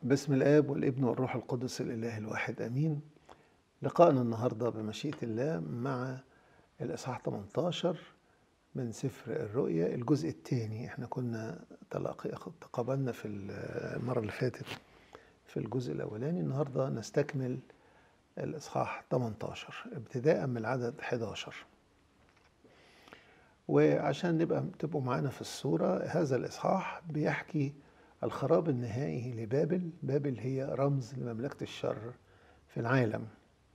باسم الآب والابن والروح القدس الإله الواحد آمين لقاءنا النهاردة بمشيئة الله مع الإصحاح 18 من سفر الرؤيا الجزء الثاني احنا كنا تلاقي- تقابلنا في المرة اللي فاتت في الجزء الأولاني النهاردة نستكمل الإصحاح 18 ابتداء من العدد 11 وعشان نبقى تبقوا معانا في الصورة هذا الإصحاح بيحكي الخراب النهائي لبابل بابل هي رمز لمملكة الشر في العالم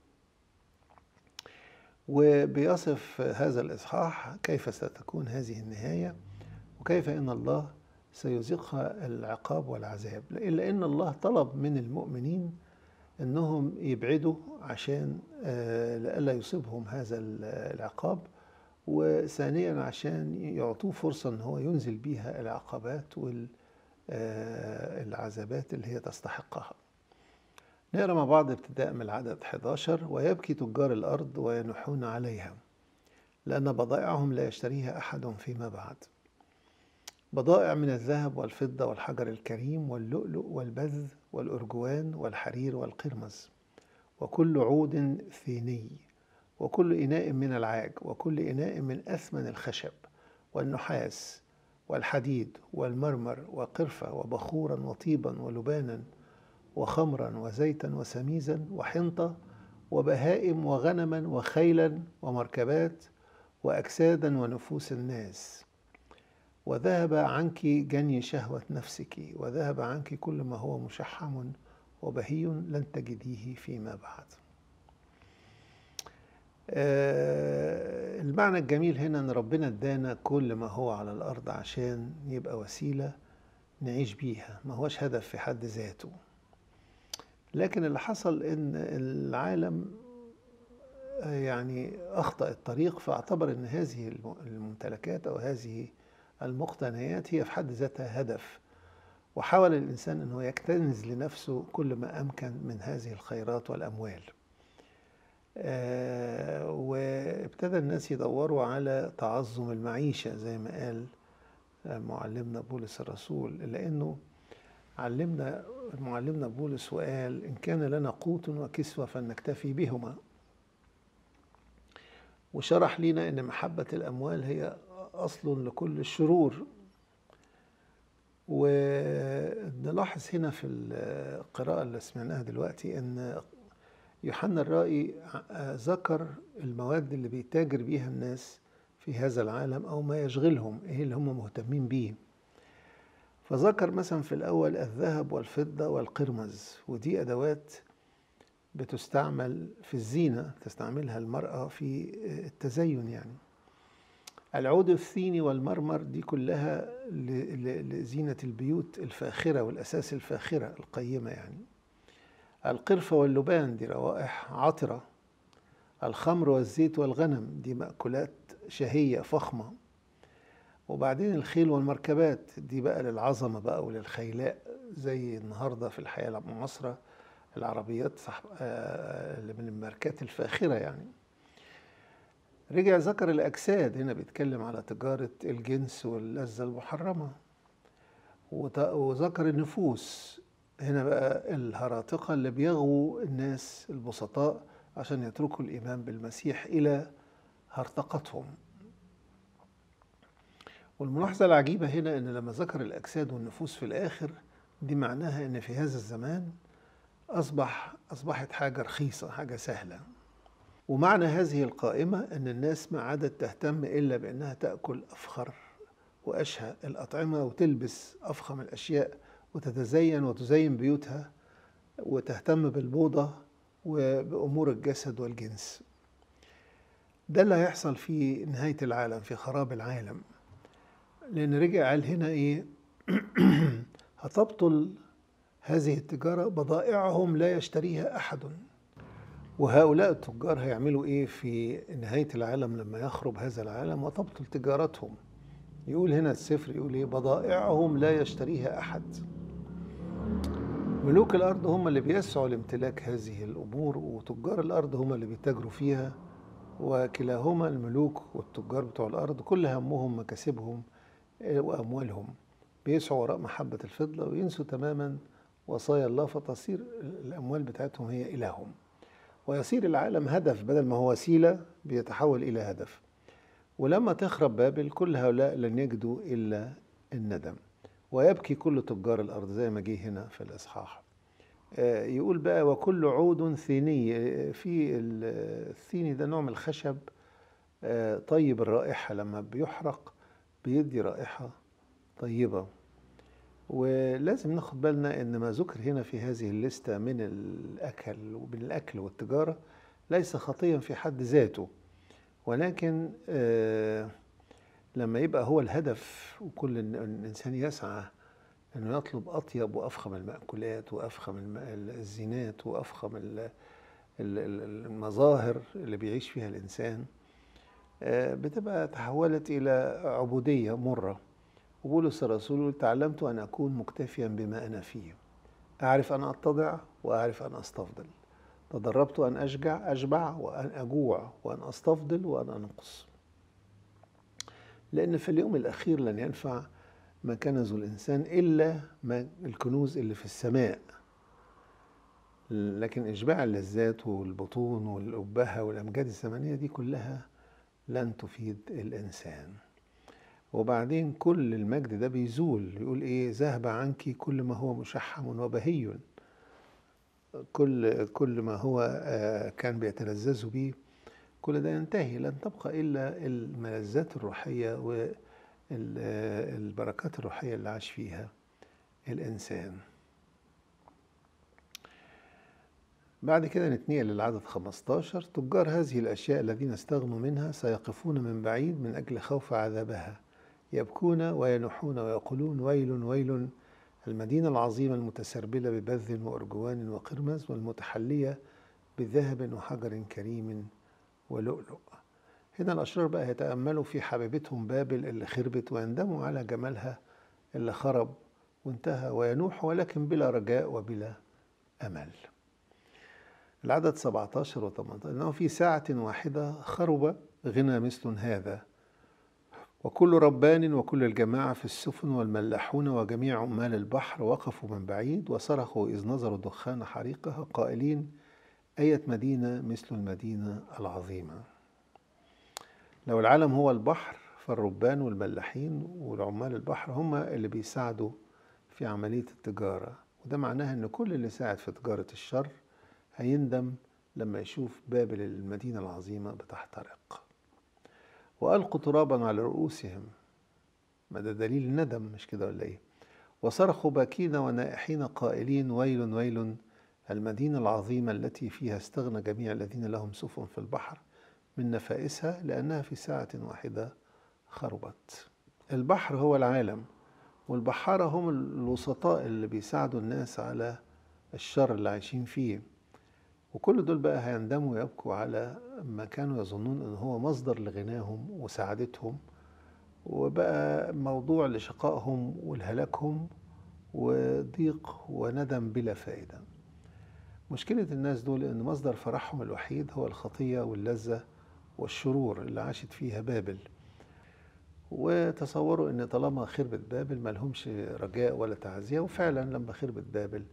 وبيصف هذا الإصحاح كيف ستكون هذه النهاية وكيف أن الله سيذيقها العقاب والعذاب إلا أن الله طلب من المؤمنين أنهم يبعدوا عشان آه، لئلا يصيبهم هذا العقاب وثانيا عشان يعطوه فرصة أن هو ينزل بيها العقبات والعذابات اللي هي تستحقها نقرا مع بعض ابتداء من العدد 11 ويبكي تجار الأرض وينحون عليها لأن بضائعهم لا يشتريها أحد فيما بعد بضائع من الذهب والفضة والحجر الكريم واللؤلؤ والبذ والأرجوان والحرير والقرمز وكل عود ثيني وكل إناء من العاج وكل إناء من أثمن الخشب والنحاس والحديد والمرمر وقرفة وبخورا وطيبا ولبانا وخمرا وزيتا وسميزا وحنطة وبهائم وغنما وخيلا ومركبات وأجسادا ونفوس الناس وذهب عنك جني شهوة نفسك وذهب عنك كل ما هو مشحم وبهي لن تجديه فيما بعد آه، المعنى الجميل هنا ان ربنا ادانا كل ما هو على الارض عشان يبقى وسيله نعيش بيها ما هوش هدف في حد ذاته لكن اللي حصل ان العالم آه، يعني اخطا الطريق فاعتبر ان هذه الم- الممتلكات او هذه المقتنيات هي في حد ذاتها هدف وحاول الانسان انه يكتنز لنفسه كل ما امكن من هذه الخيرات والاموال آه، وابتدى الناس يدوروا على تعظم المعيشة زي ما قال آه، معلمنا بولس الرسول لأنه علمنا معلمنا بولس وقال إن كان لنا قوت وكسوة فلنكتفي بهما وشرح لنا أن محبة الأموال هي أصل لكل الشرور ونلاحظ هنا في القراءة اللي سمعناها دلوقتي أن يوحنا الرائي ع- ذكر المواد اللي بيتاجر بيها الناس في هذا العالم أو ما يشغلهم إيه اللي هم مهتمين بيه فذكر مثلا في الأول الذهب والفضة والقرمز ودي أدوات بتستعمل في الزينة تستعملها المرأة في التزين يعني العود الثيني والمرمر دي كلها ل- ل- لزينة البيوت الفاخرة والأساس الفاخرة القيمة يعني القرفة واللبان دي روائح عطرة الخمر والزيت والغنم دي مأكولات شهية فخمة وبعدين الخيل والمركبات دي بقى للعظمة بقى وللخيلاء زي النهاردة في الحياة المعاصرة العربيات صح آه، اللي من الماركات الفاخرة يعني رجع ذكر الأجساد هنا بيتكلم على تجارة الجنس واللذة المحرمة وت- وذكر النفوس هنا بقى الهراطقة اللي بيغووا الناس البسطاء عشان يتركوا الإيمان بالمسيح إلى هرطقتهم والملاحظة العجيبة هنا أن لما ذكر الأجساد والنفوس في الآخر دي معناها أن في هذا الزمان أصبح أصبحت حاجة رخيصة حاجة سهلة ومعنى هذه القائمة أن الناس ما عادت تهتم إلا بأنها تأكل أفخر وأشهى الأطعمة وتلبس أفخم الأشياء وتتزين وتزين بيوتها وتهتم بالموضة وبأمور الجسد والجنس ده اللي هيحصل في نهاية العالم في خراب العالم لأن رجع قال هنا إيه هتبطل هذه التجارة بضائعهم لا يشتريها أحد وهؤلاء التجار هيعملوا إيه في نهاية العالم لما يخرب هذا العالم وتبطل تجارتهم يقول هنا السفر يقول إيه بضائعهم لا يشتريها أحد ملوك الأرض هم اللي بيسعوا لامتلاك هذه الأمور وتجار الأرض هم اللي بيتاجروا فيها وكلاهما الملوك والتجار بتوع الأرض كل همهم مكاسبهم وأموالهم بيسعوا وراء محبة الفضة وينسوا تماما وصايا الله فتصير الأموال بتاعتهم هي إلههم ويصير العالم هدف بدل ما هو وسيلة بيتحول إلى هدف ولما تخرب بابل كل هؤلاء لن يجدوا إلا الندم ويبكي كل تجار الأرض زي ما جه هنا في الإصحاح آه، يقول بقى وكل عود ثيني آه، في الثيني ده نوع من الخشب آه، طيب الرائحة لما بيحرق بيدي رائحة طيبة ولازم ناخد بالنا ان ما ذكر هنا في هذه الليستة من الاكل ومن الاكل والتجارة ليس خطيا في حد ذاته ولكن آه لما يبقى هو الهدف وكل الانسان يسعى انه يطلب اطيب وافخم المأكولات وافخم الزينات وافخم المظاهر اللي بيعيش فيها الانسان آه بتبقى تحولت الى عبودية مرة وبولس الرسول تعلمت أن أكون مكتفيا بما أنا فيه أعرف أن أتضع وأعرف أن أستفضل تدربت أن أشجع أشبع وأن أجوع وأن أستفضل وأن أنقص لأن في اليوم الأخير لن ينفع ما كنزه الإنسان إلا ما الكنوز اللي في السماء لكن إشباع اللذات والبطون والأبهة والأمجاد الزمنية دي كلها لن تفيد الإنسان وبعدين كل المجد ده بيزول يقول ايه ذهب عنك كل ما هو مشحم وبهي كل كل ما هو آه، كان بيتلذذ به كل ده ينتهي لن تبقى الا الملذات الروحيه والبركات الروحيه اللي عاش فيها الانسان بعد كده نتنقل للعدد 15 تجار هذه الأشياء الذين استغنوا منها سيقفون من بعيد من أجل خوف عذابها يبكون وينحون ويقولون ويل ويل المدينة العظيمة المتسربلة ببذ وأرجوان وقرمز والمتحلية بذهب وحجر كريم ولؤلؤ هنا الأشرار بقى يتأملوا في حبيبتهم بابل اللي خربت ويندموا على جمالها اللي خرب وانتهى وينوح ولكن بلا رجاء وبلا أمل العدد 17 و 18 إنه في ساعة واحدة خرب غنى مثل هذا وكل ربان وكل الجماعة في السفن والملاحون وجميع عمال البحر وقفوا من بعيد وصرخوا إذ نظروا دخان حريقها قائلين أية مدينة مثل المدينة العظيمة لو العالم هو البحر فالربان والملاحين والعمال البحر هم اللي بيساعدوا في عملية التجارة وده معناها أن كل اللي ساعد في تجارة الشر هيندم لما يشوف بابل المدينة العظيمة بتحترق وألقوا ترابا على رؤوسهم ما ده دليل الندم مش كده ولا إيه وصرخوا باكين ونائحين قائلين ويل ويل المدينة العظيمة التي فيها استغنى جميع الذين لهم سفن في البحر من نفائسها لأنها في ساعة واحدة خربت البحر هو العالم والبحارة هم الوسطاء اللي بيساعدوا الناس على الشر اللي عايشين فيه وكل دول بقى هيندموا ويبكوا على ما كانوا يظنون ان هو مصدر لغناهم وسعادتهم وبقى موضوع لشقائهم ولهلاكهم وضيق وندم بلا فائدة مشكلة الناس دول ان مصدر فرحهم الوحيد هو الخطية واللذة والشرور اللي عاشت فيها بابل وتصوروا ان طالما خربت بابل ملهمش رجاء ولا تعزية وفعلا لما خربت بابل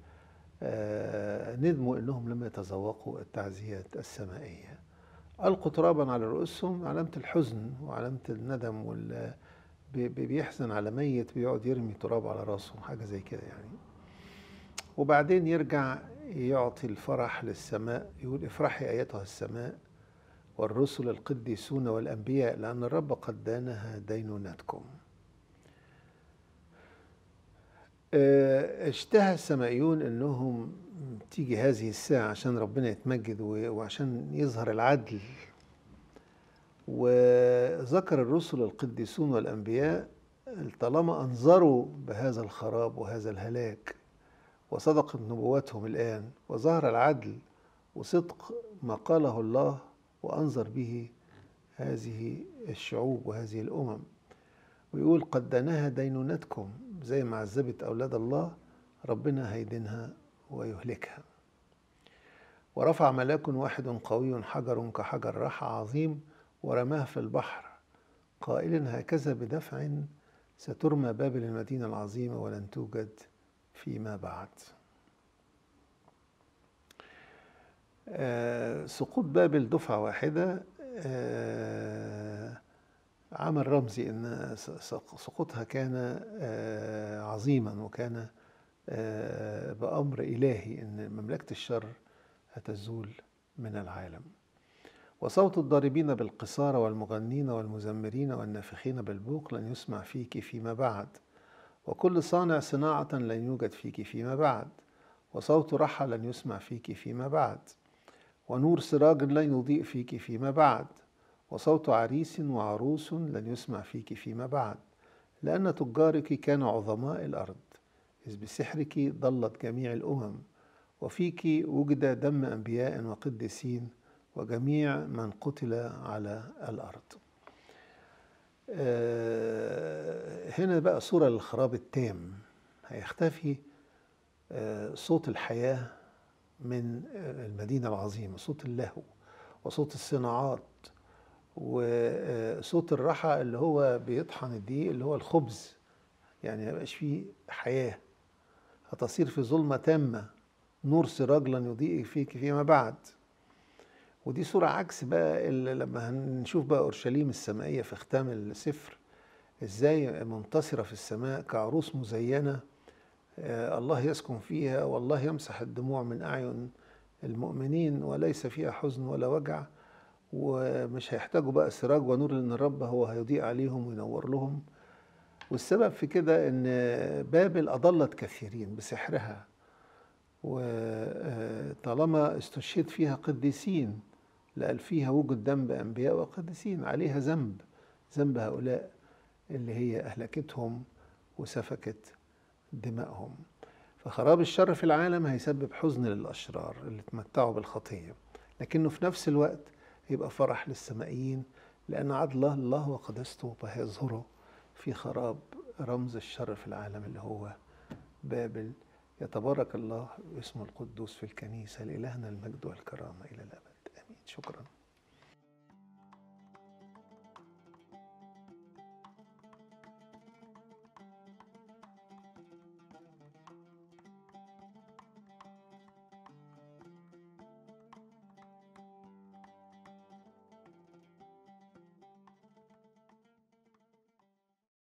آه، ندموا انهم لم يتذوقوا التعزيات السمائيه القوا ترابا على رؤوسهم علامه الحزن وعلامه الندم وال بيحزن على ميت بيقعد يرمي تراب على راسه حاجه زي كده يعني وبعدين يرجع يعطي الفرح للسماء يقول افرحي ايتها السماء والرسل القديسون والانبياء لان الرب قد دانها دينونتكم آه، اشتهى السمائيون انهم تيجي هذه الساعة عشان ربنا يتمجد وعشان يظهر العدل وذكر الرسل القديسون والأنبياء طالما أنظروا بهذا الخراب وهذا الهلاك وصدقت نبواتهم الآن وظهر العدل وصدق ما قاله الله وأنظر به هذه الشعوب وهذه الأمم ويقول قد دناها دينونتكم زي ما عذبت أولاد الله ربنا هيدينها ويهلكها ورفع ملاك واحد قوي حجر كحجر راح عظيم ورماه في البحر قائلا هكذا بدفع سترمى بابل المدينة العظيمة ولن توجد فيما بعد آه، سقوط بابل دفعة واحدة آه، عمل رمزي ان س- سق- سقوطها كان آه، عظيما وكان آه، بأمر إلهي ان مملكة الشر هتزول من العالم وصوت الضاربين بالقصارى والمغنين والمزمرين والنافخين بالبوق لن يسمع فيك فيما بعد وكل صانع صناعة لن يوجد فيك فيما بعد وصوت رحى لن يسمع فيك فيما بعد ونور سراج لن يضيء فيك فيما بعد وصوت عريس وعروس لن يسمع فيك فيما بعد لأن تجارك كانوا عظماء الأرض إذ بسحرك ضلت جميع الأمم وفيك وجد دم أنبياء وقديسين وجميع من قتل على الأرض آه، هنا بقى صورة للخراب التام هيختفي آه، صوت الحياة من آه، المدينة العظيمة صوت اللهو وصوت الصناعات وصوت الرحى اللي هو بيطحن الدقيق اللي هو الخبز يعني ما يبقاش فيه حياة هتصير في ظلمة تامة نور سراج لن يضيء فيك فيما بعد ودي صورة عكس بقى اللي لما هنشوف بقى أورشليم السمائية في ختام السفر ازاي منتصرة في السماء كعروس مزينة آه، الله يسكن فيها والله يمسح الدموع من أعين المؤمنين وليس فيها حزن ولا وجع ومش هيحتاجوا بقى سراج ونور لأن الرب هو هيضيء عليهم وينور لهم والسبب في كده ان بابل اضلت كثيرين بسحرها وطالما استشهد فيها قديسين لقال فيها وجود ذنب انبياء وقديسين عليها ذنب ذنب هؤلاء اللي هي اهلكتهم وسفكت دمائهم فخراب الشر في العالم هيسبب حزن للاشرار اللي تمتعوا بالخطيه لكنه في نفس الوقت يبقى فرح للسمائيين لان عدل الله وقدسته هيظهروا في خراب رمز الشر في العالم اللي هو بابل يتبارك الله اسمه القدوس في الكنيسة لإلهنا المجد والكرامة إلى الأبد آمين شكرا